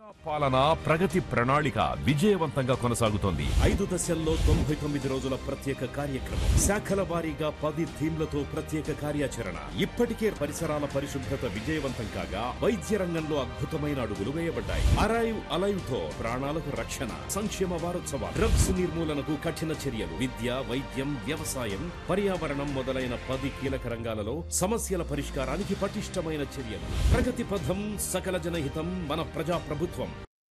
పాలన ప్రగతి ప్రణాళిక విజయవంతంగా కొనసాగుతోంది ఐదు దశల్లో తొంభై తొమ్మిది రోజుల ప్రత్యేక కార్యక్రమం శాఖల వారీగా పది థీమ్లతో ప్రత్యేక కార్యాచరణ ఇప్పటికే పరిసరాల పరిశుభ్రత విజయవంతం కాగా వైద్య రంగంలో అద్భుతమైన అడుగులు వేయబడ్డాయి అరైవ్ అలైవ్ తో ప్రాణాలకు రక్షణ సంక్షేమ వారోత్సవాలు డ్రగ్స్ నిర్మూలనకు కఠిన చర్యలు విద్య వైద్యం వ్యవసాయం పర్యావరణం మొదలైన పది కీలక రంగాలలో సమస్యల పరిష్కారానికి పటిష్టమైన చర్యలు ప్రగతి పథం సకల జనహితం మన ప్రజా ప్రభుత్వం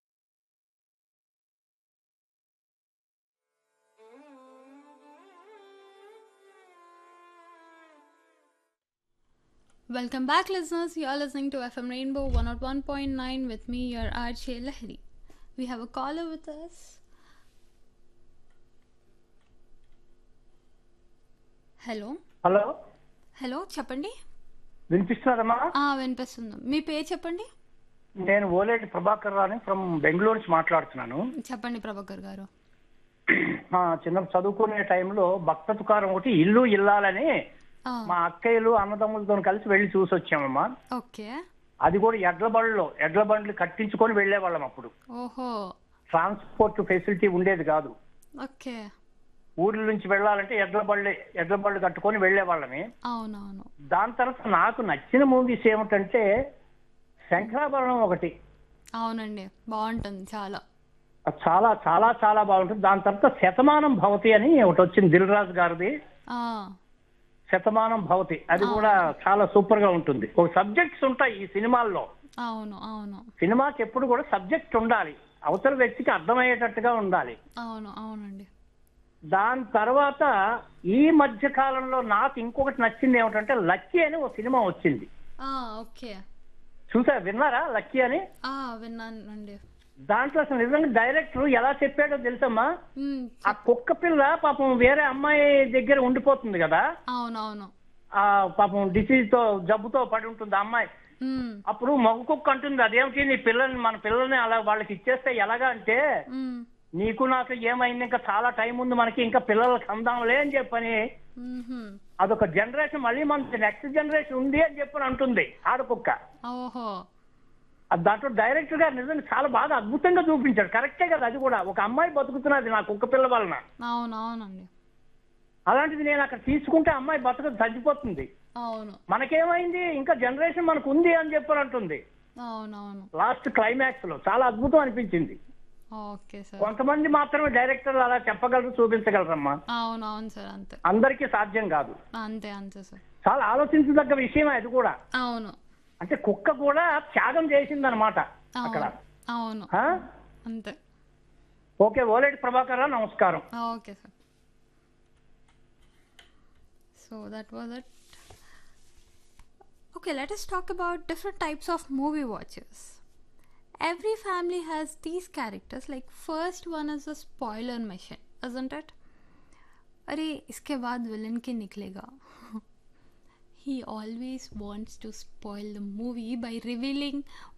Welcome back, listeners. You are listening to FM Rainbow 101.9 with me, your RJ Lahiri. We have a caller with us. Hello hello hello చెప్పండి వినిపిస్తున్నారమ్మా ఆ, వినిపిస్తుంది మీ పేరు చెప్పండి నేను ఓలేటి ప్రభాకర్ రాని ఫ్రమ్ బెంగళూరు నుంచి మాట్లాడుతున్నాను చెప్పండి ప్రభాకర్ గారు ఆ, చిన్న చదువుకునే టైంలో భక్త తుకారం ఒకటి ఇల్లు ఇల్లాలని ఆ, మా అక్కయ్యలు అన్నదమ్ములతో కలిసి వెళ్ళి చూసి వచ్చామమ్మా ఓకే అది కూడా ఎడ్ల బండ్లో ఎడ్ల బండ్లు కట్టించుకొని వెళ్ళేవాళ్ళం అప్పుడు ఓహో ట్రాన్స్పోర్ట్ ఫెసిలిటీ ఉండేది కాదు ఓకే ఊర్ల నుంచి వెళ్ళాలంటే ఎడ్ల బళ్ళు ఎడ్ల బళ్ళు కట్టుకొని వెళ్ళేవాళ్ళని అవునవును దాని తర్వాత నాకు నచ్చిన మూవీస్ ఏమిటంటే శంకరాభరణం ఒకటి అవునండి బాగుంటుంది చాలా అది చాలా చాలా చాలా బాగుంటుంది దాని తర్వాత శతమానం భవతి అని ఒకటి వచ్చింది దిల్ రాజు గారిది ఆ, శతమానం భవతి అది కూడా చాలా సూపర్ గా ఉంటుంది ఒక సబ్జెక్ట్స్ ఉంటాయి ఈ సినిమాల్లో అవును అవును సినిమాకి ఎప్పుడు కూడా సబ్జెక్ట్ ఉండాలి అవతల వ్యక్తికి అర్థమయ్యేటట్టుగా ఉండాలి అవును అవునండి దాని తర్వాత ఈ మధ్య కాలంలో నాకు ఇంకొకటి నచ్చింది ఏమిటంటే లక్కీ అని ఒక సినిమా వచ్చింది ఆ, ఓకే చూసా విన్నారా లక్కీ అని ఆ, విన్నానండి దాంట్లో అసలు నిజంగా డైరెక్టర్ ఎలా చెప్పాడో తెలుసమ్మా ఉమ్, ఆ కుక్క పిల్ల పాపం వేరే అమ్మాయి దగ్గర ఉండిపోతుంది కదా అవునవును ఆ పాపం డిసీజ్ తో జబ్బుతో పడి ఉంటుంది ఆ అమ్మాయి ఉమ్, అప్పుడు మగ కుక్క అంటుంది అదేమిటి నీ పిల్లల్ని మన పిల్లల్ని అలా వాళ్ళకి ఇచ్చేస్తే ఎలాగా అంటే ఉమ్, నీకు నాకు ఏమైంది ఇంకా చాలా టైం ఉంది మనకి ఇంకా పిల్లలకి అందాంలే అని చెప్పని మ్మ్హ్మ్. అదొక జనరేషన్ మళ్ళీ మనకి నెక్స్ట్ జనరేషన్ ఉంది అని చెప్పని అంటుంది ఆడకుక్క ఓహో అది దాంట్లో డైరెక్టర్ గారు నిజంగా చాలా బాగా అద్భుతంగా చూపించాడు కరెక్టే కదా అది కూడా ఒక అమ్మాయి బతుకుతున్నది నా కుక్క పిల్ల వలన అవును అవునండి అలాంటిది నేను అక్కడ తీసుకుంటే అమ్మాయి బతుకు తగ్గిపోతుంది అవును మనకేమైంది ఇంకా జనరేషన్ మనకు ఉంది అని చెప్పని అంటుంది అవునవును లాస్ట్ క్లైమాక్స్ లో చాలా అద్భుతం అనిపించింది ఓకే సార్ కొంతమంది మాత్రమే డైరెక్టర్లు అలా చెప్పగలరు చూపించగలరమ్మా అవును అవును సార్ అంతే అందరికీ సాధ్యం కాదు అంతే అంతే సార్ చాలా ఆలోచించదగ్గ విషయమే అది కూడా అవును అంటే కుక్క కూడా త్యాగం చేసిందనమాట అక్కడ అవును అవును ఆ? అంతే ఓకే ఓలేటి ప్రభాకర్ రావు నమస్కారం okay sir so that was it okay let us talk about different types of movie watches every family has these characters like first one is a spoiler mission isn't it अरे इसके बाद villain के निकलेगा he always wants to spoil the movie by revealing